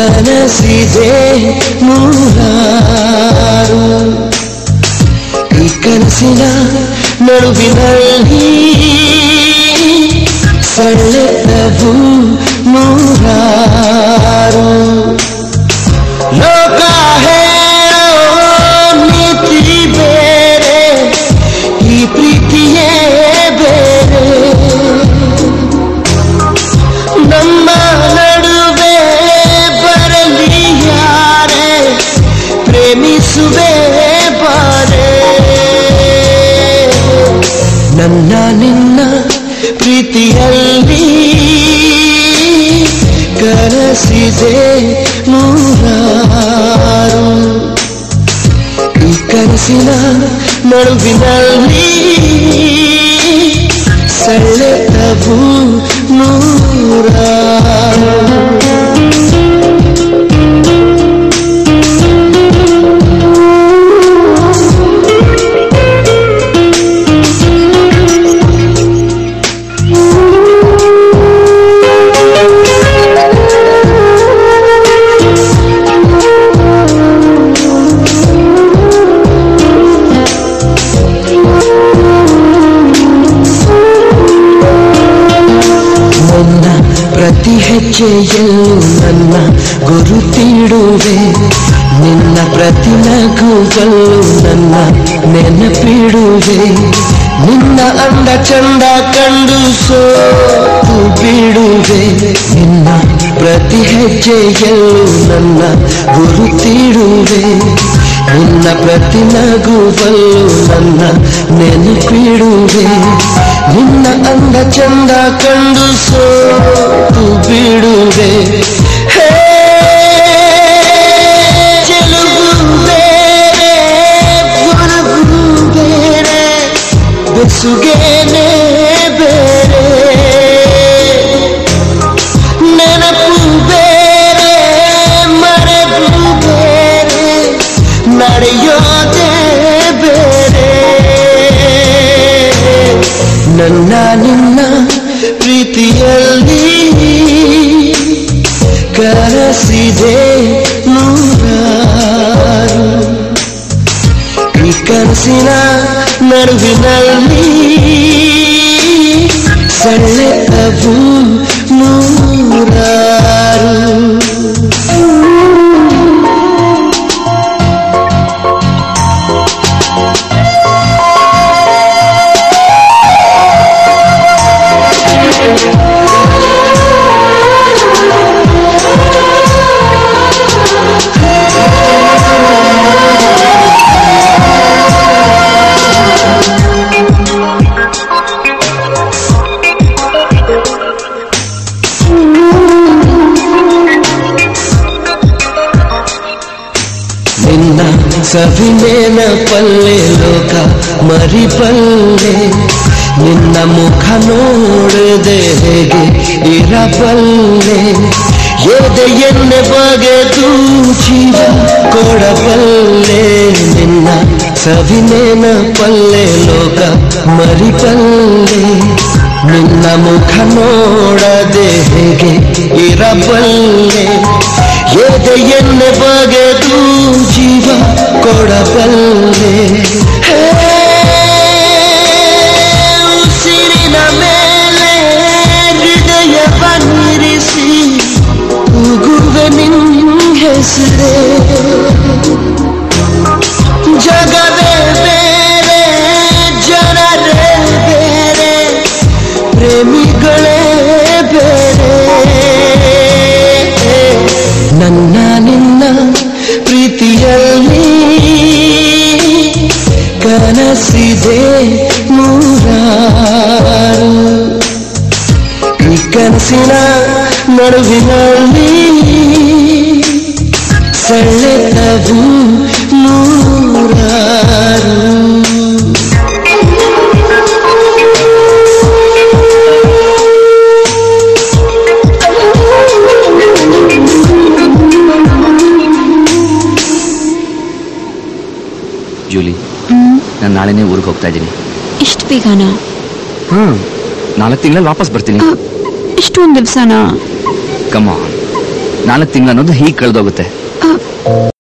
ಕನಸಿದೆ ನೂರಾರು ಈ ಕನಸಿನ ನಡುವಿನಲ್ಲಿ ಸೆಳೆತವು ನೂರಾರು ಲೋಕ ಹೇಳೋ ನೀತಿ ಬೇರೆ ಈ ಪ್ರೀತಿಯೇ ಬೇರೆ ನಮ್ಮ ನಡುವೆ ಬರಲಿ ಯಾರೇ ಪ್ರೇಮಿಸುವೆ ಬಾರೆ ನನ್ನ ನಿನ್ನ ಪ್ರೀತಿಯಲ್ಲಿ ಕನಸಿದೆ ನೂರಾರು ಈ ಕನಸಿನ ನಡುವಿನಲ್ಲಿ ಸೆಳೆತವು ನೂರಾರು ನನ್ನ ಪ್ರತಿ ಹೆಜ್ಜೆಯಲ್ಲೂ ನನ್ನ ಗುರುತಿಡುವೆ ನಿನ್ನ ಪ್ರತಿ ನಗುವಲ್ಲೂ ನನ್ನ ನೆನಪಿಡುವೆ ನಿನ್ನ ಅಂದ ಚಂದ ಕಂಡು ಸೋತು ಬಿಡುವೆ ನಿನ್ನ ಪ್ರತಿ ಹೆಜ್ಜೆಯಲ್ಲೂ ನನ್ನ ಗುರುತಿಡುವೆ ನಿನ್ನ ಪ್ರತಿ ನಗುವಲ್ಲೂ ನನ್ನ ನೆನಪಿಡುವೆ ನಿನ್ನ ಅಂದ ಚಂದ ಕಂಡು ಸೋತು ಬಿಡುವೆ ಹೇ ಚೆಲುವು ಬೇರೆ ಬುರುಗು ಬೇರೆ ಬೆಸುಗೇನೆ ಬೇರೆ ನೆನಪು ಬೇರೆ ಮರೆವು ಬೇರೆ ನಡೆಯೋದೇ ಬೇರೆ ನನ್ನ ನಿನ್ನ ಪ್ರೀತಿಯಲ್ಲಿ ಕನಸಿದೆ ನೂರಾರು ಈ ಕನಸಿನ ನಡುವಿನಲ್ಲಿ ಸೆಳೆತವು ನೂರಾರು ನಿನ್ನ ಸವಿನೇನ ಪಲ್ಲೆ ಲೋಕ ಮರಿಪಲ್ಲೆ ನಿನ್ನ ಮುಖ ನೋಡದೆ ಹೇಗೆ ಇರಬಲ್ಲೆ ಎದೆಯನ್ನೆ ಬಗೆದು ಜೀವ ಕೊಡಬಲ್ಲೆ ನಿನ್ನ ಸವಿನೇನ ಪಲ್ಲೆ ಲೋಕ ಮರಿಪಲ್ಲೆ ನಿನ್ನ ಮುಖ ನೋಡದೆ ಹೇಗೆ ಇರಬಲ್ಲೆ ಎದೆಯನ್ನೆ ಬಗೆದು ಜೀವ ಕೊಡಬಲ್ಲೆ ಹೇ, ಉಸಿರಿನ ಮೇಲೆ ಹೃದಯವನ್ನಿರಿಸಿ ಕೂಗುವೆ ನಿನ್ನ ಹೆಸರೇ ಜಗವೇ ಬೇರೆ ಜನರೇ ಬೇರೆ ಪ್ರೇಮಿಗಳೇ ಬೇರೆ ನನ್ನ ನಿನ್ನ ಪ್ರೀತಿಯಲ್ಲಿ ಕನಸಿದೆ ನೂರಾರು ಈ ಕನಸಿನ ನಡುವಿನಲ್ಲಿ ಸೆಳೆತವು ನೂರಾರು ಜೂಲಿ ನಾನು ನಾಳೆನೇ ಊರಿಗೆ ಹೋಗ್ತಾ ಇದ್ದೀನಿ ಇಷ್ಟು ಬೇಗನಾ ಹ್ಮ್ ನಾಲ್ಕು ತಿಂಗಳಲ್ಲಿ ವಾಪಸ್ ಬರ್ತೀನಿ ಇಷ್ಟೊಂದು ದಿವ್ಸನಾ ಕಮ ನಾಲ್ಕು ತಿಂಗಳು ಅನ್ನೋದು ಹೀಗೆ ಕಳೆದೋಗುತ್ತೆ